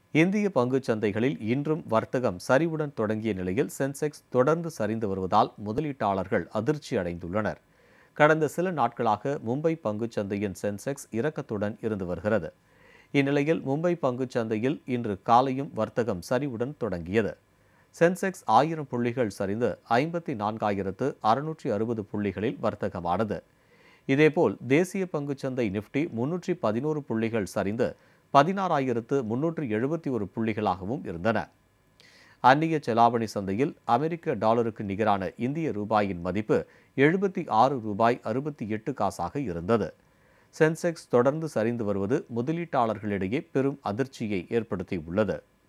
இந்திய பங்குச் சந்தைகளில் இன்றும் வர்த்தகம் சரிவுடன் தொடங்கிய நிலையில் சென்செக்ஸ் தொடர்ந்து சரிந்து வருவதால் முதலீட்டாளர்கள் அதிர்ச்சி அடைந்துள்ளனர் கடந்த சில நாட்களாக மும்பை பங்குச் சந்தையின் சென்செக்ஸ் இறக்கத்துடன் இருந்து வருகிறது இந்நிலையில் மும்பை பங்குச் சந்தையில் இன்று காலையும் வர்த்தகம் சரிவுடன் தொடங்கியது சென்செக்ஸ் ஆயிரம் புள்ளிகள் சரிந்து ஐம்பத்தி நான்காயிரத்து அறுநூற்றி அறுபது புள்ளிகளில் வர்த்தகமானது இதேபோல் தேசிய பங்குச்சந்தை நிஃப்டி முன்னூற்றி பதினோரு புள்ளிகள் சரிந்து பதினாறாயிரத்து முன்னூற்று எழுபத்தி ஒரு புள்ளிகளாகவும் இருந்தன அந்நிய செலாவணி சந்தையில் அமெரிக்க டாலருக்கு நிகரான இந்திய ரூபாயின் மதிப்பு எழுபத்தி ஆறு ரூபாய் அறுபத்தி எட்டு காசாக இருந்தது சென்செக்ஸ் தொடர்ந்து சரிந்து வருவது முதலீட்டாளர்களிடையே பெரும் அதிர்ச்சியை ஏற்படுத்தியுள்ளது